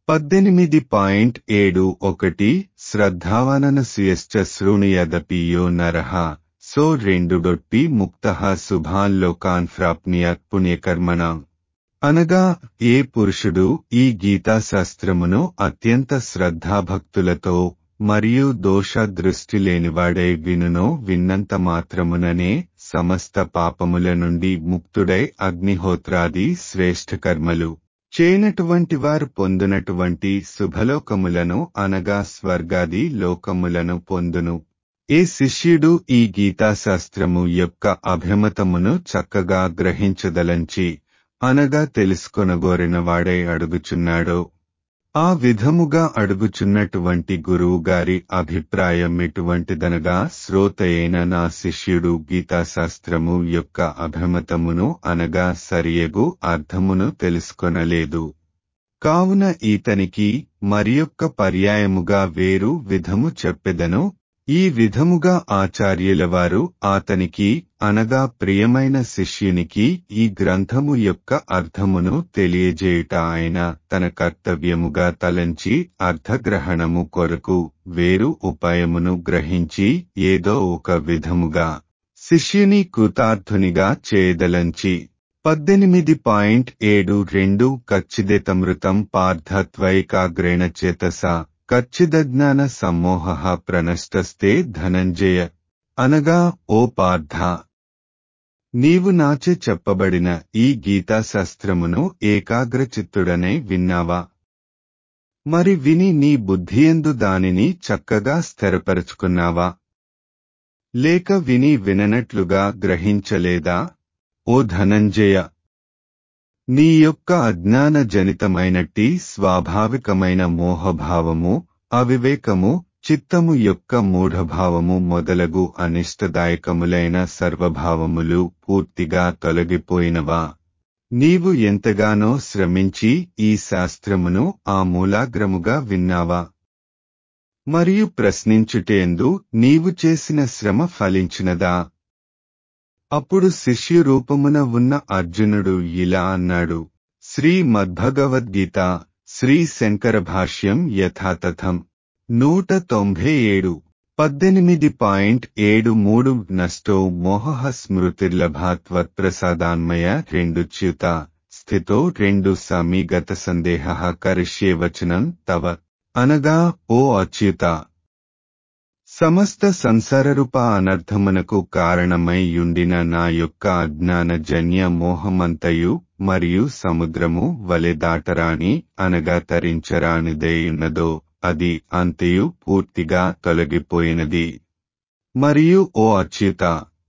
పద్దెనిమిది పాయింట్ ఏడు ఒకటి శ్రద్ధావాననసుయశ్చ శృణుయదపి యో నరః సో రెండు డొట్టి ముక్త శుభాన్ లోకాన్ ప్రాప్నియత్ పుణ్యకర్మణ అనగా ఏ పురుషుడు ఈ గీతాశాస్త్రమును అత్యంత శ్రద్ధాభక్తులతో మరియు దోష దృష్టి లేనివాడై వినునో విన్నంత మాత్రముననే సమస్త పాపముల నుండి ముక్తుడై అగ్నిహోత్రాది శ్రేష్ఠ కర్మలు చేయనటువంటి వారు పొందునటువంటి శుభలోకములను అనగా స్వర్గాది లోకములను పొందును ఏ శిష్యుడు ఈ గీతాశాస్త్రము యొక్క అభిమతమును చక్కగా గ్రహించదలంచి అనగా తెలుసుకొనగోరిన వాడై అడుగుచున్నాడో ఆ విధముగా అడుగుచున్నటువంటి గురువు గారి అభిప్రాయం ఎటువంటిదనగా శ్రోతయైన నా శిష్యుడు గీతాశాస్త్రము యొక్క అభిమతమును అనగా సరియగు అర్థమును తెలుసుకొనలేదు కావున ఈతనికి మరియొక్క పర్యాయముగా వేరు విధము చెప్పెదను ఈ విధముగా ఆచార్యుల వారు అతనికి అనగా ప్రియమైన శిష్యునికి ఈ గ్రంథము యొక్క అర్థమును తెలియజేయుట ఆయన తన కర్తవ్యముగా తలంచి అర్థగ్రహణము కొరకు వేరు ఉపాయమును గ్రహించి ఏదో ఒక విధముగా శిష్యుని కృతార్థునిగా చేయదలంచి పద్దెనిమిది పాయింట్ ఏడు రెండు కచ్చిదితమృతం పార్థత్వైకాగ్రేణ చేతస కచ్చిదజ్ఞాన సమ్మోహ ప్రణష్టస్తే ధనంజయ అనగా ఓ పార్థ నీవు నాచే చెప్పబడిన ఈ గీతాశాస్త్రమును ఏకాగ్రచిత్తుడనే విన్నావా మరి విని నీ బుద్ధియందు దానిని చక్కగా స్థిరపరుచుకున్నావా లేక విని విననట్లుగా గ్రహించలేదా ఓ ధనంజయ నీ యొక్క అజ్ఞాన జనితమైనట్టి స్వాభావికమైన మోహభావము అవివేకము చిత్తము యొక్క మూఢభావము మొదలగు అనిష్టదాయకములైన సర్వభావములు పూర్తిగా తొలగిపోయినవా నీవు ఎంతగానో శ్రమించి ఈ శాస్త్రమును ఆ మూలాగ్రముగా విన్నావా మరియు ప్రశ్నించుటేందు నీవు చేసిన శ్రమ ఫలించినదా అప్పుడు శిష్యు రూపమున ఉన్న అర్జునుడు ఇలా అన్నాడు శ్రీ మద్భగవద్గీత శ్రీ శంకర భాష్యం యథాతథం నూట తొంభై ఏడు పద్దెనిమిది పాయింట్ ఏడు మూడు నష్టో మోహ స్మృతిర్లభాత్వత్ప్రసాదాన్మయ రెండు చ్యుత స్థితో రెండు సమీగత సందేహ కరిష్యే వచనం తవ అనగా ఓ అచ్యుత సమస్త సంసారరూప అనర్థమునకు కారణమై యుండిన నా యొక్క అజ్ఞాన జన్య మోహమంతయు మరియు సముద్రము వలె దాటరాని అనగా తరించరానిదేయున్నదో అది అంతయు పూర్తిగా తొలగిపోయినది మరియు ఓ అచ్యుత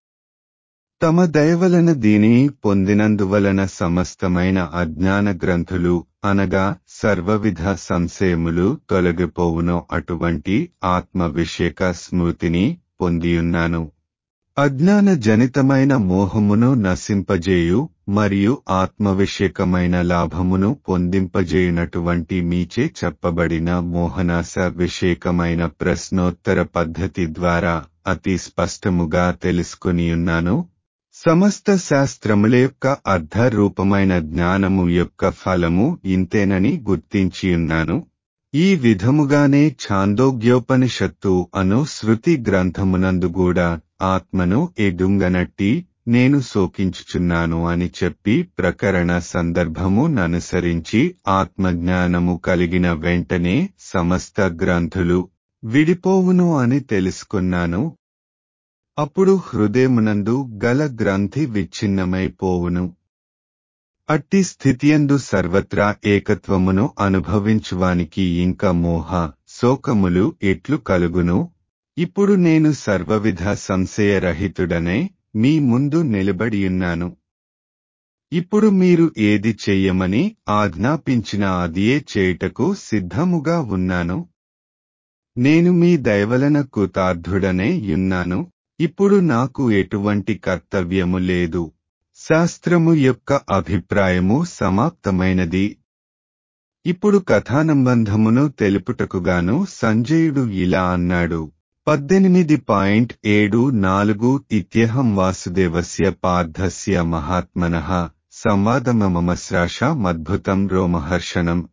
తమ దయవలన దీని పొందినందువలన సమస్తమైన అజ్ఞాన గ్రంథులు అనగా సర్వవిధ సంశయములు తొలగిపోవునో అటువంటి ఆత్మ విషేక స్మృతిని పొందియున్నాను అజ్ఞాన జనితమైన మోహమును నశింపజేయు మరియు ఆత్మవిషేకమైన లాభమును పొందింపజేయునటువంటి మీచే చెప్పబడిన మోహనాశ విషేకమైన ప్రశ్నోత్తర పద్ధతి ద్వారా అతి స్పష్టముగా తెలుసుకునియున్నాను సమస్త శాస్త్రముల యొక్క అర్ధరూపమైన జ్ఞానము యొక్క ఫలము ఇంతేనని గుర్తించియున్నాను ఈ విధముగానే ఛాందోగ్యోపనిషత్తు అను శృతి గ్రంథమునందు కూడా ఆత్మను ఎడుంగనట్టి నేను శోకించుచున్నాను అని చెప్పి ప్రకరణ సందర్భము ననుసరించి ఆత్మజ్ఞానము కలిగిన వెంటనే సమస్త గ్రంథులు విడిపోవును అని తెలుసుకున్నాను అప్పుడు హృదయమునందు గల గ్రంథి విచ్ఛిన్నమైపోవును అట్టి స్థితియందు సర్వత్రా ఏకత్వమును అనుభవించువానికి ఇంకా మోహ శోకములు ఎట్లు కలుగును ఇప్పుడు నేను సర్వవిధ సంశయరహితుడనే మీ ముందు నిలబడియున్నాను ఇప్పుడు మీరు ఏది చెయ్యమని ఆజ్ఞాపించిన అదియే చేయుటకు సిద్ధముగా ఉన్నాను నేను మీ దయవలన కృతార్థుడనే యున్నాను ఇప్పుడు నాకు ఎటువంటి కర్తవ్యము లేదు శాస్త్రము యొక్క అభిప్రాయము సమాప్తమైనది ఇప్పుడు కథానంబంధమును తెలుపుటకుగాను సంజయుడు ఇలా అన్నాడు పద్దెనిమిది పాయింట్ ఏడు నాలుగు ఇత్యహం వాసుదేవస్య పార్థస్య మహాత్మన సంవాదమమశ్రాష మద్భుతం రోమహర్షణం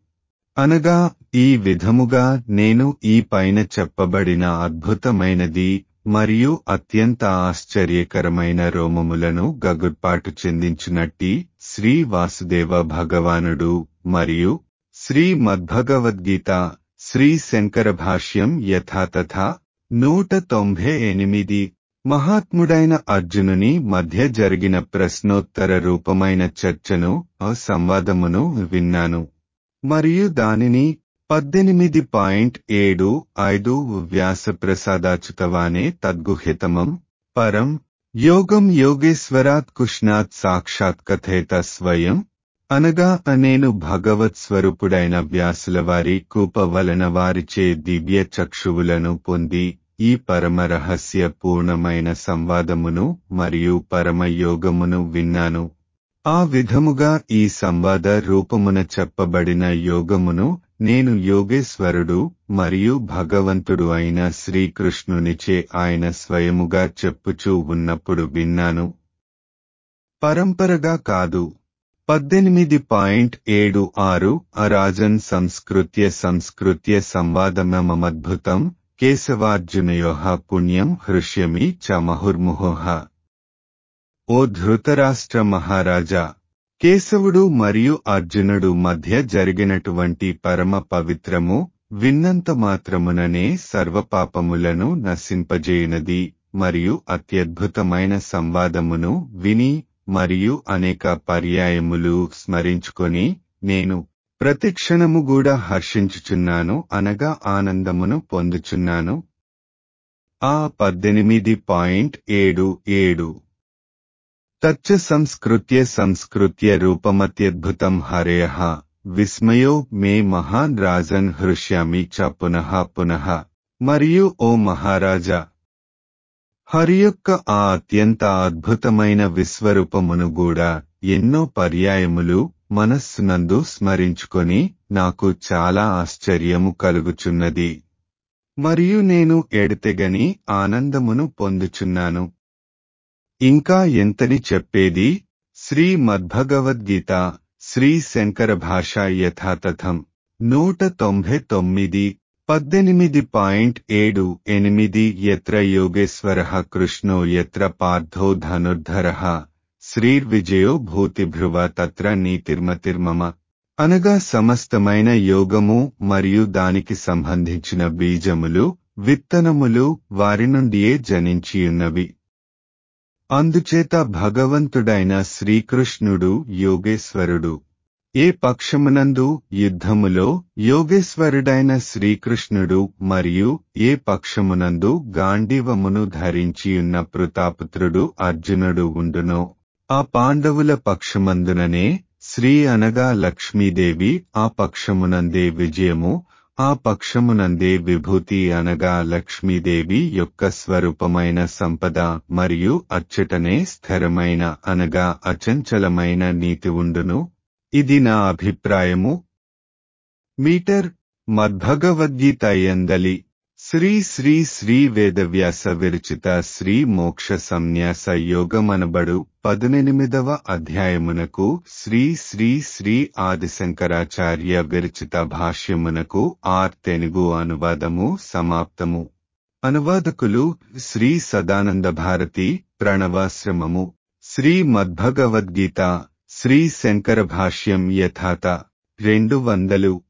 అనగా ఈ విధముగా నేను ఈ పైన చెప్పబడిన అద్భుతమైనది మరియు అత్యంత ఆశ్చర్యకరమైన రోమములను గగుర్పాటు చెందించినట్టి శ్రీ వాసుదేవ భగవానుడు మరియు శ్రీ మద్భగవద్గీత శ్రీ శంకర భాష్యం యథాతథా నూట తొంభై ఎనిమిది మహాత్ముడైన అర్జునుని మధ్య జరిగిన ప్రశ్నోత్తర రూపమైన చర్చను ఆ సంవాదమును విన్నాను మరియు దానిని పద్దెనిమిది పాయింట్ ఏడు ఐదు వ్యాస ప్రసాదాచుతవానే తద్గుహితమం పరం యోగం యోగేశ్వరాత్ కుష్ణాత్ సాక్షాత్ కథేత స్వయం అనగా నేను భగవత్ స్వరూపుడైన వ్యాసుల వారి కూప వలన వారిచే దివ్య చక్షువులను పొంది ఈ పరమ రహస్య పూర్ణమైన సంవాదమును మరియు పరమ యోగమును విన్నాను ఆ విధముగా ఈ సంవాద రూపమున చెప్పబడిన యోగమును నేను యోగేశ్వరుడు మరియు భగవంతుడు అయిన శ్రీకృష్ణునిచే ఆయన స్వయముగా చెప్పుచూ ఉన్నప్పుడు విన్నాను పరంపరగా కాదు పద్దెనిమిది పాయింట్ ఏడు ఆరు అరాజన్ సంస్కృత్య సంస్కృత్య సంవాదమమద్భుతం కేశవార్జునయో పుణ్యం హృష్యమి చ మహుర్ముహోహ ఓ ధృతరాష్ట్ర మహారాజా కేశవుడు మరియు అర్జునుడు మధ్య జరిగినటువంటి పరమ పవిత్రము విన్నంత మాత్రముననే సర్వపాపములను నశింపజేయునది మరియు అత్యద్భుతమైన సంవాదమును విని మరియు అనేక పర్యాయములు స్మరించుకొని నేను ప్రతిక్షణము కూడా హర్షించుచున్నాను అనగా ఆనందమును పొందుచున్నాను ఆ పద్దెనిమిది పాయింట్ ఏడు ఏడు తచ్చ సంస్కృత్య సంస్కృత్య రూపమత్యద్భుతం హరేయ విస్మయో మే మహాన్ రాజన్ హృష్యామి చ పునః పునః మరియు ఓ మహారాజా హరి యొక్క ఆ అత్యంత అద్భుతమైన విశ్వరూపమును కూడా ఎన్నో పర్యాయములు మనస్సునందు స్మరించుకొని నాకు చాలా ఆశ్చర్యము కలుగుచున్నది మరియు నేను ఎడతెగని ఆనందమును పొందుచున్నాను ఇంకా ఎంతని చెప్పేది శ్రీ మద్భగవద్గీత శ్రీ శంకర భాష యథాతథం నూట తొంభై తొమ్మిది పద్దెనిమిది పాయింట్ ఏడు ఎనిమిది ఎత్ర యోగేశ్వర కృష్ణో ఎత్ర పార్థో ధనుర్ధర శ్రీర్విజయో భూతిభ్రువ తత్ర నీతిర్మతిర్మమ అనగా సమస్తమైన యోగము మరియు దానికి సంబంధించిన బీజములు విత్తనములు వారి నుండియే జనించియున్నవి అందుచేత భగవంతుడైన శ్రీకృష్ణుడు యోగేశ్వరుడు ఏ పక్షమునందు యుద్ధములో యోగేశ్వరుడైన శ్రీకృష్ణుడు మరియు ఏ పక్షమునందు గాంధీవమును ధరించియున్న ప్రతాపుత్రుడు అర్జునుడు ఉండునో ఆ పాండవుల పక్షమందుననే శ్రీ అనగా లక్ష్మీదేవి ఆ పక్షమునందే విజయము ఆ పక్షమునందే విభూతి అనగా లక్ష్మీదేవి యొక్క స్వరూపమైన సంపద మరియు అచ్చటనే స్థిరమైన అనగా అచంచలమైన నీతి ఉండును ఇది నా అభిప్రాయము మీటర్ మద్భగవద్గీత ఎందలి శ్రీ శ్రీ శ్రీ వేదవ్యాస విరచిత శ్రీ మోక్ష సంన్యాస యోగమనబడు పదునెనిమిదవ అధ్యాయమునకు శ్రీ శ్రీ శ్రీ ఆదిశంకరాచార్య విరచిత భాష్యమునకు ఆర్ తెనుగు అనువాదము సమాప్తము అనువాదకులు శ్రీ సదానంద భారతి ప్రణవాశ్రమము శ్రీ మద్భగవద్గీత శ్రీ శంకర భాష్యం యథాత రెండు వందలు